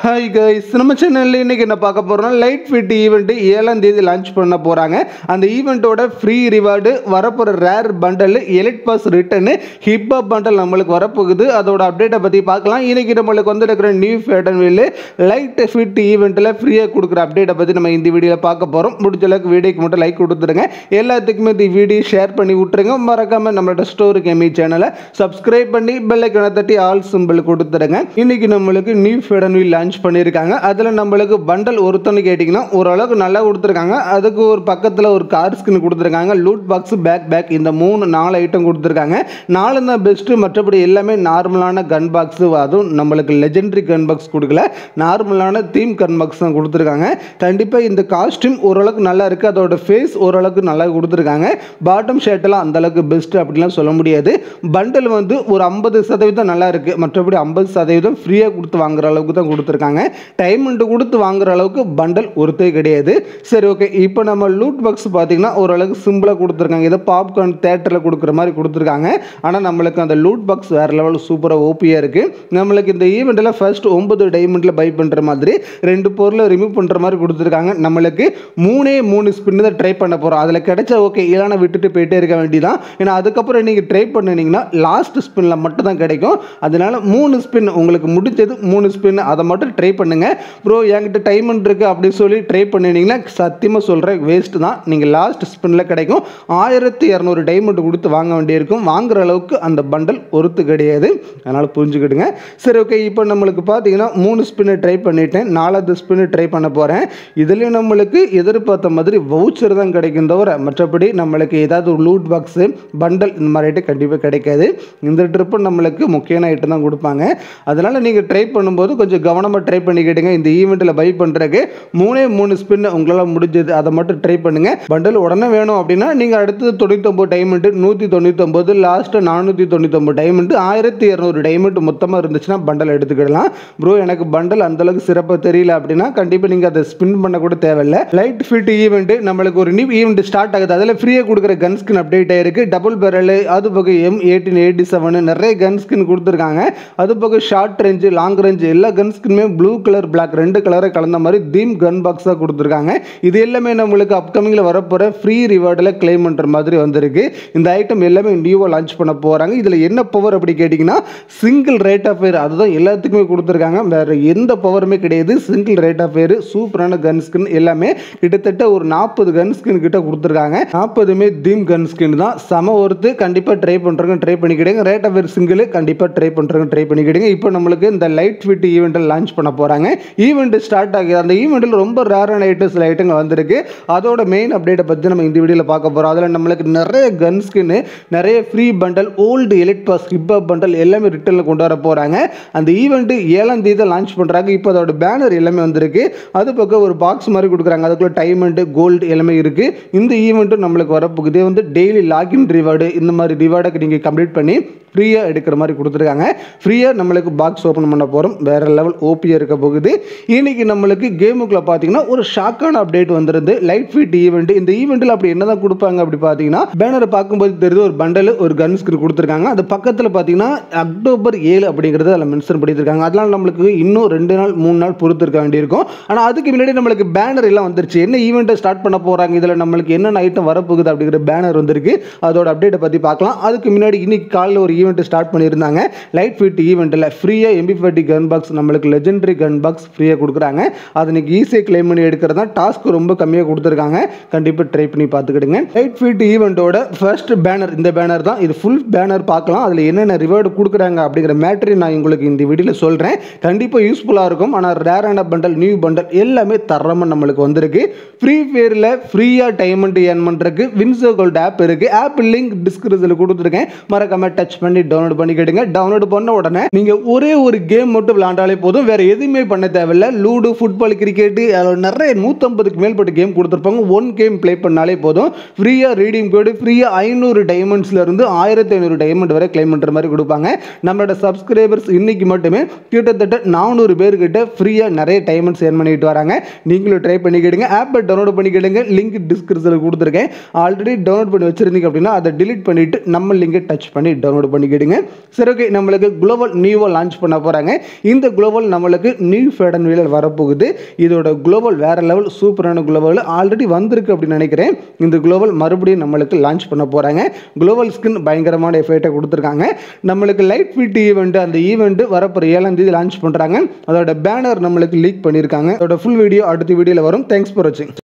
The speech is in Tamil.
ஹாய் கைஸ் நம்ம சேனலில் இன்றைக்கி என்ன பார்க்க போகிறோம்னா லைட் ஃபிட் ஈவெண்ட்டு ஏழாம் தேதி லான்ச் பண்ண போகிறாங்க அந்த ஈவெண்ட்டோட ஃப்ரீ ரிவார்டு வரப்போகிற rare bundle elite pass return hip hop bundle நம்மளுக்கு வரப்போகுது அதோட அப்டேட்டை பற்றி பார்க்கலாம் இன்றைக்கி நம்மளுக்கு வந்து இருக்கிற நியூ ஃபேட்டன் வீல் லைட் ஃபிட் ஈவெண்ட்டில் ஃப்ரீயாக கொடுக்குற அப்டேட்டை பற்றி நம்ம இந்த வீடியோவில் பார்க்க போகிறோம் முடிஞ்ச அளவுக்கு வீடியோக்கு மட்டும் லைக் கொடுத்துருங்க எல்லாத்துக்குமே இந்த வீடியோ ஷேர் பண்ணி விட்டுருங்க மறக்காமல் நம்மளோட ஸ்டோரி கேமி சேனலை சப்ஸ்கிரைப் பண்ணி பெல்லைக்கனை தட்டி ஆல் சிம்பிள் கொடுத்துருங்க இன்னைக்கு நம்மளுக்கு நியூ ஃபேடன் வீல் லான்ச் பண்ணியிருக்காங்க அதில் நம்மளுக்கு பண்டல் ஒருத்தன்னு கேட்டிங்கன்னா ஓரளவுக்கு நல்லா கொடுத்துருக்காங்க அதுக்கு ஒரு பக்கத்தில் ஒரு கார் ஸ்கின் கொடுத்துருக்காங்க லூட் பாக்ஸ் பேக் பேக் இந்த மூணு நாலு ஐட்டம் கொடுத்துருக்காங்க நாலு தான் பெஸ்ட்டு மற்றபடி எல்லாமே நார்மலான கன் பாக்ஸு அதுவும் நம்மளுக்கு லெஜெண்டரி கன் பாக்ஸ் கொடுக்கல நார்மலான தீம் கன் பாக்ஸ் தான் கொடுத்துருக்காங்க கண்டிப்பாக இந்த காஸ்டியூம் ஓரளவுக்கு நல்லா இருக்குது அதோட ஃபேஸ் ஓரளவுக்கு நல்லா கொடுத்துருக்காங்க பாட்டம் ஷர்ட்டெல்லாம் அந்தளவுக்கு பெஸ்ட்டு அப்படிலாம் சொல்ல முடியாது பண்டல் வந்து ஒரு ஐம்பது சதவீதம் நல்லா இருக்குது மற்றபடி ஐம்பது சதவீதம் ஃப்ரீயாக கொடுத்து வாங்குற அளவுக்கு தான் கொடுத்துருக்காங்க டைமண்ட் கொடுத்து வாங்குற அளவுக்கு பண்டல் ஒருத்தே கிடையாது சரி ஓகே இப்போ நம்ம லூட் பாக்ஸ் பார்த்தீங்கன்னா ஓரளவுக்கு சிம்பிளாக கொடுத்துருக்காங்க இதை பாப்கார்ன் தேட்டரில் கொடுக்குற மாதிரி கொடுத்துருக்காங்க ஆனால் நம்மளுக்கு அந்த லூட் பாக்ஸ் வேறு லெவல் சூப்பராக ஓபியாக இருக்குது நம்மளுக்கு இந்த ஈவெண்ட்டில் ஃபர்ஸ்ட் ஒன்பது டைமண்டில் பை பண்ணுற மாதிரி ரெண்டு பொருளை ரிமூவ் பண்ணுற மாதிரி கொடுத்துருக்காங்க நம்மளுக்கு மூணே மூணு ஸ்பின்னு தான் ட்ரை பண்ண போகிறோம் அதில் கிடைச்சா ஓகே இல்லைனா விட்டுட்டு போயிட்டே இருக்க வேண்டியதான் ஏன்னா அதுக்கப்புறம் நீங்கள் ட்ரை பண்ணினீங்கன்னா லாஸ்ட் ஸ்பின்னில் மட்டும் தான் கிடைக்கும் அதனால மூணு ஸ்பின் உங்களுக்கு முடிஞ்சது மூணு ஸ்பின் அதை மட்டும் ட்ரை பண்ணுங்க ப்ரோ என்கிட்ட டைமண்ட் இருக்குது அப்படின்னு சொல்லி ட்ரை பண்ணினீங்கன்னா சத்தியமாக சொல்கிறேன் வேஸ்ட் தான் நீங்கள் லாஸ்ட் ஸ்பின்னில் கிடைக்கும் ஆயிரத்தி இரநூறு டைமண்ட் கொடுத்து வாங்க வேண்டியிருக்கும் வாங்குற அளவுக்கு அந்த பண்டல் ஒருத்து கிடையாது அதனால் புரிஞ்சுக்கிடுங்க சரி ஓகே இப்போ நம்மளுக்கு பார்த்தீங்கன்னா மூணு ஸ்பின்னு ட்ரை பண்ணிட்டேன் நாலாவது ஸ்பின்னு ட்ரை பண்ண போகிறேன் இதுலேயும் நம்மளுக்கு எதிர்பார்த்த மாதிரி வவுச்சர் தான் கிடைக்கும் தவிர மற்றபடி நம்மளுக்கு ஏதாவது ஒரு லூட் பாக்ஸு பண்டல் இந்த மாதிரி ஐட்டம் கண்டிப்பாக கிடைக்காது இந்த ட்ரிப்பு நம்மளுக்கு முக்கியமான ஐட்டம் தான் கொடுப்பாங்க அதனால் நீங்கள் ட்ரை பண்ணும்போது கொஞ்சம் கவனமாக ட்ரை பண்ணிக்கிட்டுங்க இந்த ஈவெண்ட்டில் பை பண்ணுறதுக்கு மூணே மூணு ஸ்பின் உங்களால் முடிஞ்சது அதை மட்டும் ட்ரை பண்ணுங்கள் பண்டல் உடனே வேணும் அப்படின்னா நீங்கள் அடுத்தது தொண்ணூத்தொம்பது டைமண்ட் நூற்றி தொண்ணூத்தொம்பது லாஸ்ட்டு நானூற்றி தொண்ணூத்தொம்பது டைமண்ட் ஆயிரத்தி இரநூறு டைமண்ட் மொத்தமாக இருந்துச்சுன்னா பண்டல் எடுத்துக்கிடலாம் ப்ரோ எனக்கு பண்டல் அந்தளவுக்கு சிறப்பாக தெரியல அப்படின்னா கண்டிப்பாக நீங்கள் அதை ஸ்பின் பண்ண கூட தேவையில்லை லைட் ஃபிட் ஈவெண்ட் நம்மளுக்கு ஒரு நியூ ஈவெண்ட் ஸ்டார்ட் ஆகுது அதில் ஃப்ரீயாக கொடுக்குற கன் ஸ்கின் அப்டேட் ஆயிருக்கு டபுள் பேரல் அது போக எம் எயிட்டீன் எயிட்டி செவன் நிறைய கன் ஸ்கின் கொடுத்துருக்காங்க அது போக ஷார்ட் ரேஞ்சு லாங் ரேஞ்சு எல்லா கன் ஸ்கின்மே ப்ளூ கலர் பிளாக் ரெண்டு கலரை கலந்த மாதிரி தீம் கன் பாக்ஸாக கொடுத்துருக்காங்க இது எல்லாமே நம்மளுக்கு அப்கமிங்கில் வரப்போகிற ஃப்ரீ ரிவார்டில் கிளைம் பண்ணுற மாதிரி வந்திருக்கு இந்த ஐட்டம் எல்லாமே நியூவாக லான்ச் பண்ண போகிறாங்க இதில் என்ன பவர் அப்படி கேட்டிங்கன்னா சிங்கிள் ரேட் ஆஃப் ஃபயர் அதுதான் எல்லாத்துக்குமே கொடுத்துருக்காங்க வேறு எந்த பவருமே கிடையாது சிங்கிள் ரேட் ஆஃப் ஃபயர் சூப்பரான கன் ஸ்கின் எல்லாமே கிட்டத்தட்ட ஒரு நாற்பது கன் ஸ்கின் கிட்ட கொடுத்துருக்காங்க நாற்பதுமே தீம் கன் ஸ்கின் தான் சம ஒருத்து கண்டிப்பாக ட்ரை பண்ணுறவங்க ட்ரை பண்ணிக்கிடுங்க ரேட் ஆஃப் ஃபயர் சிங்கிள் கண்டிப்பாக ட்ரை பண்ணுறவங்க ட்ரை பண்ணிக்கிடுங்க இப்போ நம்மளுக்கு இந்த லைட் ஃபிட் ஈவெண்ட்டை லான்ச் பண்ண போகிறாங்க ஈவெண்ட் ஸ்டார்ட் ஆகுது அந்த ஈவெண்ட்டில் ரொம்ப ரேரான ஐட்டம் சில ஐட்டங்கள் வந்திருக்கு அதோட மெயின் அப்டேட்டை பற்றி நம்ம இந்த வீடியோவில் பார்க்க போகிறோம் அதில் நம்மளுக்கு நிறைய கன் ஸ்கின்னு நிறைய free bundle old elite pass hip hop bundle எல்லாமே ரிட்டர்னில் கொண்டு வர போகிறாங்க அந்த ஈவெண்ட்டு ஏழாம் தேதி லான்ச் பண்ணுறாங்க இப்போ அதோட பேனர் எல்லாமே வந்திருக்கு அது பக்கம் ஒரு பாக்ஸ் மாதிரி கொடுக்குறாங்க அதுக்குள்ள டைமண்டு கோல்டு எல்லாமே இருக்குது இந்த ஈவெண்ட்டும் நம்மளுக்கு வரப்போகுது இது வந்து டெய்லி லாகின் ரிவார்டு இந்த மாதிரி ரிவார்டை நீங்கள் கம்ப்ளீட் பண்ணி ஃப்ரீயாக எடுக்கிற மாதிரி கொடுத்துருக்காங்க ஃப்ரீயாக நம்மளுக்கு பாக்ஸ் ஓப்பன் பண்ண போகிறோம் வேறு லெவல் ஓபியாக இருக்க போகுது இன்றைக்கி நம்மளுக்கு கேமுக்குள்ளே பார்த்தீங்கன்னா ஒரு ஷாக்கான அப்டேட் வந்துருது லைட் ஃபிட் ஈவெண்ட் இந்த ஈவெண்ட்டில் அப்படி என்ன தான் கொடுப்பாங்க அப்படி பார்த்தீங்கன்னா பேனரை பார்க்கும்போது தெரியுது ஒரு பண்டல் ஒரு கன் ஸ்கின் கொடுத்துருக்காங்க அது பக்கத்தில் பார்த்தீங்கன்னா அக்டோபர் ஏழு அப்படிங்கிறது அதில் மென்ஷன் பண்ணியிருக்காங்க அதனால் நம்மளுக்கு இன்னும் ரெண்டு நாள் மூணு நாள் பொறுத்து இருக்க வேண்டியிருக்கும் ஆனால் அதுக்கு முன்னாடி நம்மளுக்கு பேனர் எல்லாம் வந்துருச்சு என்ன ஈவெண்ட்டை ஸ்டார்ட் பண்ண போகிறாங்க இதில் நம்மளுக்கு என்னென்ன ஐட்டம் வரப்போகுது அப்படிங்கிற பேனர் வந்திருக்கு அதோட அப்டேட்டை பற்றி பார்க்கலாம் அதுக்கு முன்னாடி இன்னைக்கு காலையில் ஒரு ஈவெண்ட் ஸ்டார்ட் பண்ணியிருந்தாங்க லைட் ஃபிட் ஈவெண்ட்டில் ஃப்ரீயாக எம்பி ஃபார்ட்டி கன் பாக்ஸ் நம்மளுக்கு லெஜெண்டரி கன் பாக்ஸ் ஃப்ரீயாக கொடுக்குறாங்க அது இன்னைக்கு ஈஸியாக கிளைம் பண்ணி எடுக்கிறதா டாஸ்க் ரொம்ப கம்மியாக கொடுத்துருக்காங்க கண்டிப்பாக ட்ரை பண்ணி பார்த்துக்கிடுங்க லைட் ஃபிட் ஈவெண்ட்டோட ஃபர்ஸ்ட் பேனர் இந்த பேனர் தான் இது ஃபுல் பேனர் பார்க்கலாம் அதில் என்னென்ன ரிவார்டு கொடுக்குறாங்க அப்படிங்கிற மேட்ரி நான் உங்களுக்கு இந்த வீடியோவில் சொல்கிறேன் கண்டிப்பாக யூஸ்ஃபுல்லாக இருக்கும் ஆனால் ரேரான பண்டல் நியூ பண்டல் எல்லாமே தரமாக நம்மளுக்கு வந்திருக்கு ஃப்ரீ ஃபயரில் ஃப்ரீயாக டைமண்ட் ஏர்ன் பண்ணுறதுக்கு வின்சோ கோல்ட் ஆப் இருக்குது ஆப் லிங்க் டிஸ்கிரிப்ஷனில் கொடுத்துருக்கேன் மறக்காமல் டச் பண்ணி டவுன்லோட் பண்ணிக்கிடுங்க டவுன்லோட் பண்ண உடனே நீங்கள் ஒரே ஒரு கேம் மட்டும் விளாண்டாலே போதும் வேறு எதுவுமே பண்ண தேவையில்ல லூடு ஃபுட்பால் கிரிக்கெட்டு அதில் நிறைய நூற்றம்பதுக்கு மேற்பட்ட கேம் கொடுத்துருப்பாங்க ஒன் கேம் ப்ளே பண்ணாலே போதும் ஃப்ரீயாக ரீடிங் கோடு ஃப்ரீயாக ஐநூறு டைமண்ட்ஸ்லேருந்து ஆயிரத்தி ஐநூறு டைமண்ட் வரை கிளைம் பண்ணுற மாதிரி கொடுப்பாங்க நம்மளோட சப்ஸ்கிரைபர்ஸ் இன்னைக்கு மட்டுமே கிட்டத்தட்ட நானூறு பேர்கிட்ட ஃப்ரீயாக நிறைய டைமண்ட்ஸ் ஏர்ன் பண்ணிட்டு வராங்க நீங்களும் ட்ரை பண்ணிக்கிடுங்க ஆப்பை டவுன்லோட் பண்ணிக்கிடுங்க லிங்க் டிஸ்கிரிப்ஷனில் கொடுத்துருக்கேன் ஆல்ரெடி டவுன்லோட் பண்ணி வச்சிருந்தீங்க அப்படின்னா அதை delete பண்ணிவிட்டு நம்ம லிங்கை டச் பண்ணி டவுன்லோட் பண்ணிக்கிடுங்க சரி ஓகே நம்மளுக்கு குளோபல் நியூவாக லான்ச் பண்ண போகிறாங்க இந்த குளோபல் நம்மளுக்கு நம்மளுக்கு நியூ ஃபேடன் வீலர் வரப்போகுது இதோட குளோபல் வேற லெவல் சூப்பரான குளோபல் ஆல்ரெடி வந்திருக்கு அப்படின்னு நினைக்கிறேன் இந்த குளோபல் மறுபடியும் நம்மளுக்கு லான்ச் பண்ண போகிறாங்க குளோபல் ஸ்கின் பயங்கரமான எஃபெக்டை கொடுத்துருக்காங்க நம்மளுக்கு லைட் ஃபிட் ஈவெண்ட் அந்த ஈவெண்ட் வரப்போகிற ஏழாம் தேதி லான்ச் பண்ணுறாங்க அதோட பேனர் நம்மளுக்கு லீக் பண்ணியிருக்காங்க அதோட ஃபுல் வீடியோ அடுத்த வீடியோவில் வரும் தேங்க்ஸ் ஃபார் வாட்சிங்